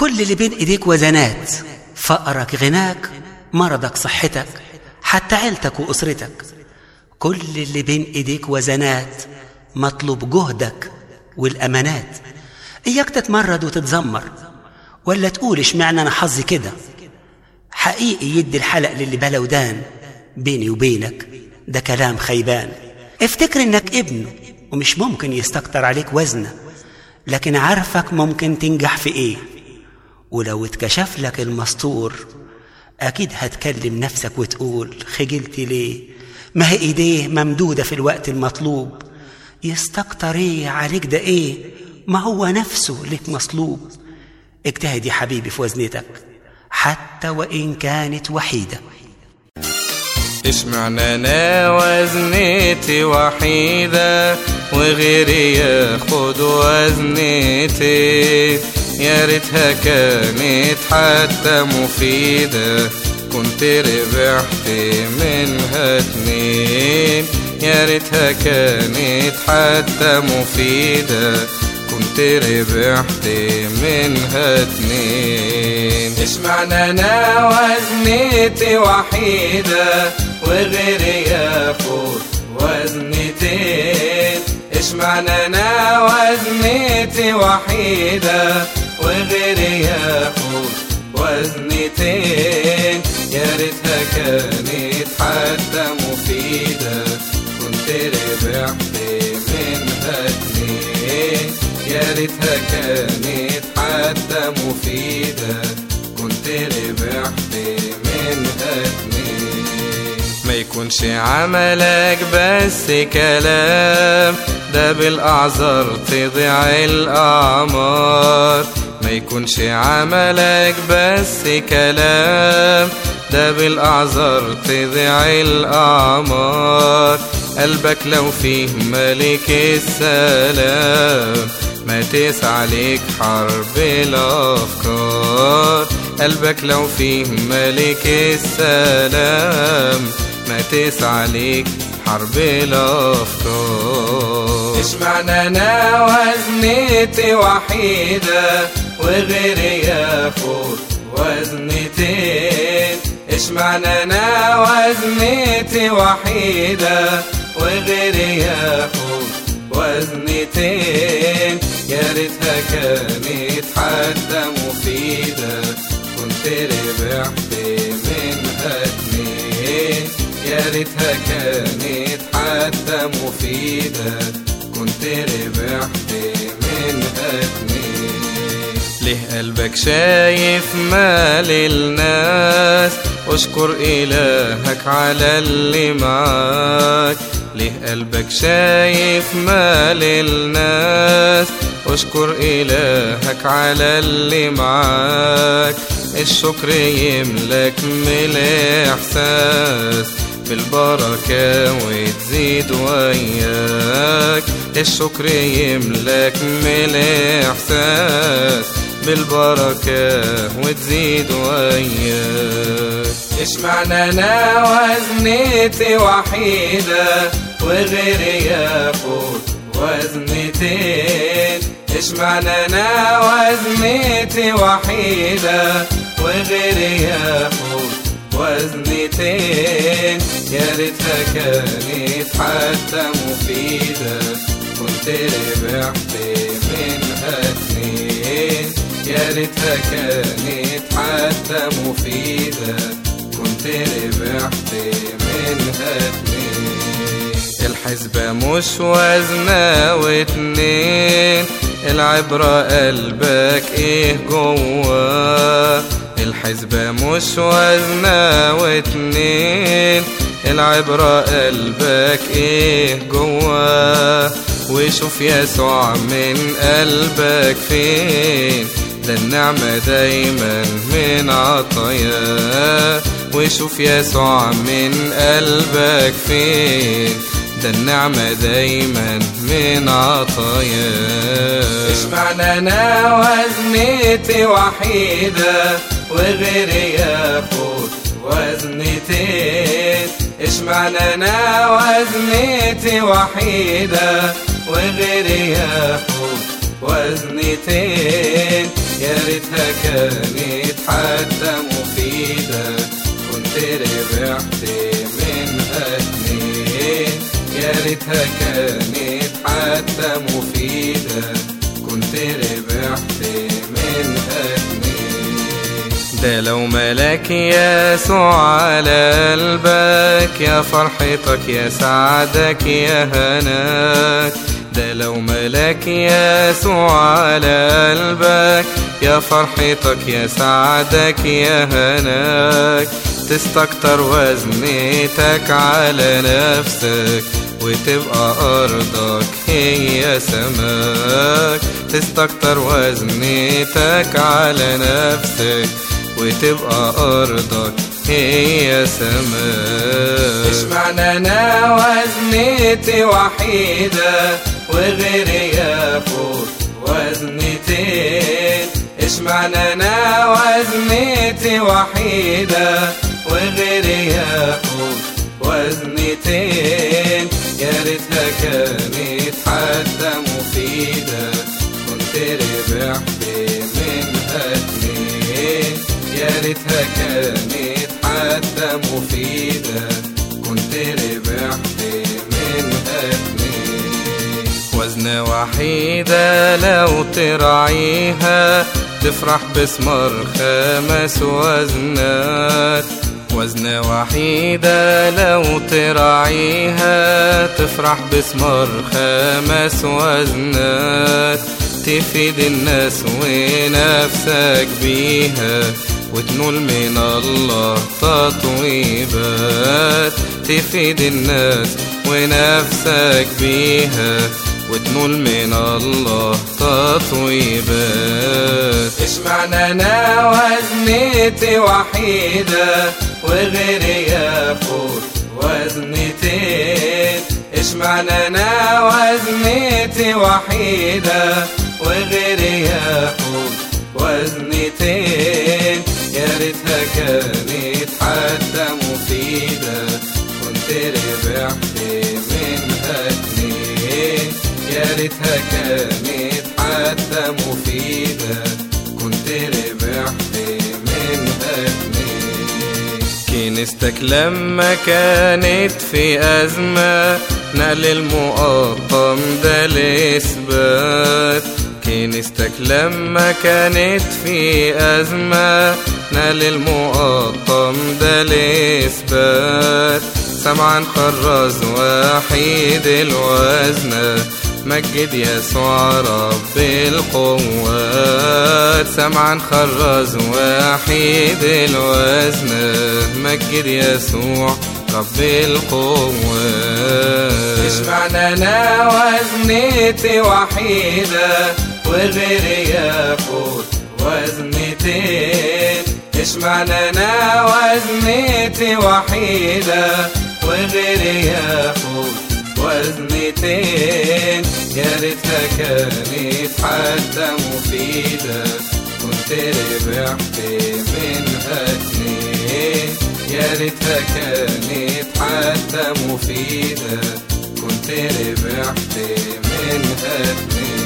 كل اللي بين ايديك وزنات فقرك غناك مرضك صحتك حتى عيلتك واسرتك كل اللي بين ايديك وزنات مطلوب جهدك والامانات اياك تتمرد وتتذمر ولا تقول اشمعنى انا حظي كده حقيقي يدي الحلق للي بلا ودان بيني وبينك ده كلام خيبان افتكر انك ابنه ومش ممكن يستكتر عليك وزنه لكن عارفك ممكن تنجح في ايه ولو اتكشف لك المستور اكيد هتكلم نفسك وتقول خجلت ليه ما هي ايديه ممدودة في الوقت المطلوب يستكتر ايه عليك ده ايه ما هو نفسه لك مصلوب اجتهد يا حبيبي في وزنتك حتى وإن كانت وحيدة اشمعنى انا وزنتي وحيدة وغيري ياخد وزنتي يا ريتها كانت حتى مفيدة كنت ربحت منها اتنين يا ريتها كانت حتى مفيدة كنت ربحت منها اتنين اشمعنى انا وزنتي وحيدة وغيري ياخد وزنتين اشمعنى انا وزنتي وحيدة وغيري ياخد وزنتين يا ريتها كانت حتى مفيدة كنت ربحت منها اتنين يا ريتها كانت حتى مفيدة كنت ربحت منها اتنين ما يكونش عملك بس كلام ده بالأعذار تضيع الأعمار ما يكونش عملك بس كلام ده بالأعذار تضيع الأعمار قلبك لو فيه ملك السلام ما تسعى لك حرب الأفكار قلبك لو فيه ملك السلام ما تسعى لك حرب الأفكار اشمعنى أنا وزنتي وحيدة وغيري ياخد وزنتين اشمعنى أنا وزنتي وحيدة وغيري ياخد وزنتين يا ريتها كانت حتى مفيدة كنت ربحت منها اتنين يا ريتها كانت حتى مفيدة كنت ربحت منها اتنين ليه قلبك شايف مال الناس اشكر إلهك على اللي معاك ليه قلبك شايف مال الناس اشكر إلهك على اللي معاك الشكر يملك من الإحساس بالبركة وتزيد وياك الشكر يملك من الإحساس بالبركة وتزيد وياك اشمعنى انا وزنتي وحيدة وغيري ياخد وزنتين اشمعنى انا وزنتي وحيدة وغيري ياخد وزنتين يا ريتها كانت حتى مفيدة كنت ربحت منها اتنين يا ريتها كانت حتى مفيدة كنت ربحت منها اتنين الحسبة مش وزنة واتنين العبرة قلبك ايه جواه الحسبة مش وزنة واتنين العبرة قلبك ايه جواه وشوف يسوع من قلبك فين ده النعمة دايما من عطاياه وشوف يسوع من قلبك فين ده النعمة دايما من عطاياه اشمعنى انا وزنتي وحيدة وغيري ياخد وزنتين اشمعنى انا وزنتي وحيدة وغيري ياخد وزنتين يا ريتها كانت حتى مفيدة كنت ربحت منها اتنين يا ريتها كانت حتى مفيدة كنت ربحت منها اتنين ده لو ملاك يسوع على قلبك يا فرحتك يا سعدك يا هناك ده لو ملاك يسوع على قلبك يا فرحتك يا سعدك يا هناك تستكتر وزنتك على نفسك وتبقى أرضك هي سماك تستكتر وزنتك على نفسك وتبقى أرضك هي سماك إيش معنى أنا وزنتي وحيدة وغيري ياخد وزنتين إيش معنى أنا وزنتي وحيدة وغيري ياخد وزنتين يا ريتها كانت حتى مفيدة كنت ربحت منها اتنين يا ريتها كانت حتى مفيدة كنت ربحت منها اتنين وزنة وحيدة لو تراعيها تفرح بثمر خمس وزنات وزنة وحيدة لو تراعيها تفرح بثمر خمس وزنات تفيد الناس ونفسك بيها وتنول من الله تطويبات تفيد الناس ونفسك بيها وتنول من الله تطويبات ايش معنى انا وزنتي وحيدة وغيري ياخد وزنتين ايش معنى انا وزنتي وحيدة وغيري ياخد وزنتين يا ريتها كانت حتى مفيدة كنت ربحت منها اتنين يا ريتها كانت حتى مفيدة كنت ربحت منها اتنين كنيستك لما كانت في أزمة نقل المقطم ده الإثبات كنيستك لما كانت في أزمة نقل المقطم ده الإثبات سمعا خرز وحيد الوزنة مجد يسوع رب القوات سمعا خرز وحيد الوزنة مجد يسوع رب القوات ايش معنى انا وزنتي وحيدة وغيري ياخد وزنتين ايش معنى انا وزنتي وحيدة وغيري ياخد وزنتين يا ريتها كانت حتى مفيدة كنت ربحت منها اتنين يا ريتها كانت حتى مفيدة كنت ربحت منها اتنين